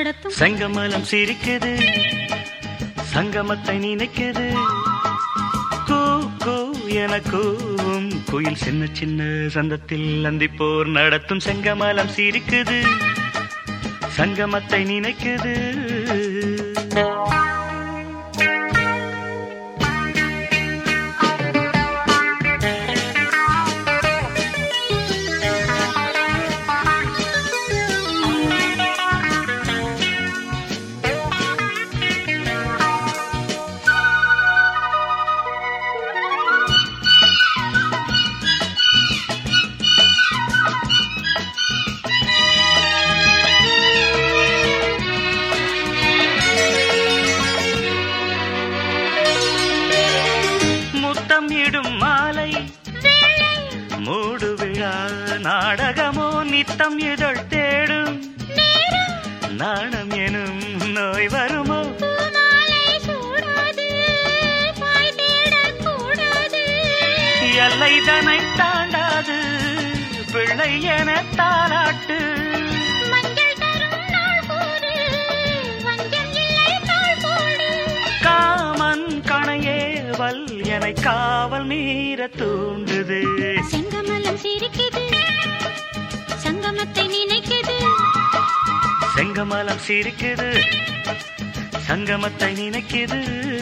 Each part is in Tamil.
நடத்தும் செங்கமலம் சிரிக்குது சங்கமத்தை நினைக்குது கூ கூ என கூவும் குயில் சின்ன சின்ன சந்தத்தில் அந்திப்போர் நடத்தும் செங்கமலம் சிரிக்குது சங்கமத்தை நினைக்குது முத்தம் இடும் மாலை மூடு விழா நாடகமோ நித்தம் இதழ் தேடும் நாணம் எனும் நோய் வருமோ பூமாலை சூடாது பாய் தேடக்கூடாது எல்லை தனை தாண்டாது பிள்ளை என தாளாட்டு மஞ்சள் தரும் நாள் போடு வஞ்சம் இல்லை நாள் போடு காமன் கணையே வல் என காவல் மீற தூண்டுது செங்கமலம் சிரிக்குது சங்கமத்தை நினைக்குது செங்கமலம் சிரிக்குது சங்கமத்தை நினைக்குது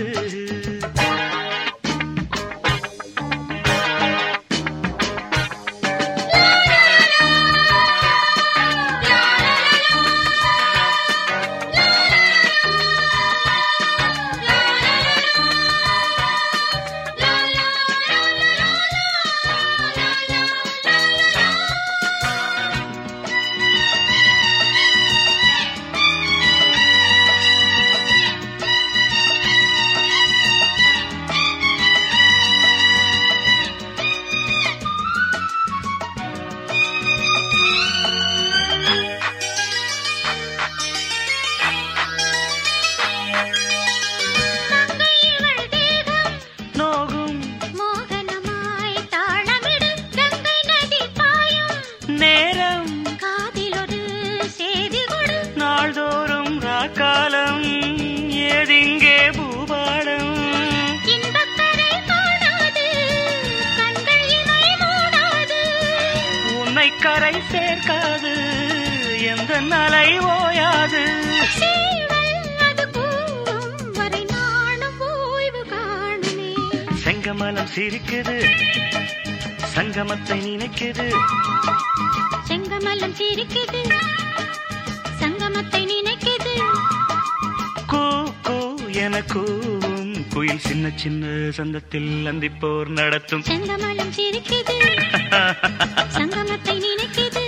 மங்கை இவள் தேகம் நோகும் மோகனமாய் தாளமிடு கங்கை நதி பாயும் நேரம் காதில் ஒரு செய்தி கொடு நாள்தோறும் ராக்காலம் ஏதிங்கே பூபாலம் இன்பக்கரை காணாது கண்கள் இமை மூடாது உன்னை கரை சேர்க்காது எந்த நலை ஓயாது சீவல் அது கூவும் வரை நானும் ஓய்வு காணுமே செங்கமலம் சிரிக்குது சங்கமத்தை நினைக்குது செங்கமலம் சிரிக்குது சங்கமத்தை நினைக்குது கூ கூ என கூவும் குயில் சின்ன சின்ன சந்தத்தில் அந்திப்போர் நடத்தும் செங்கமலம் சிரிக்குது சங்கமத்தை நினைக்குது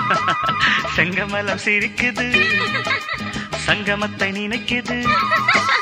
செங்கமலம் சிரிக்குது சங்கமத்தை நினைக்குது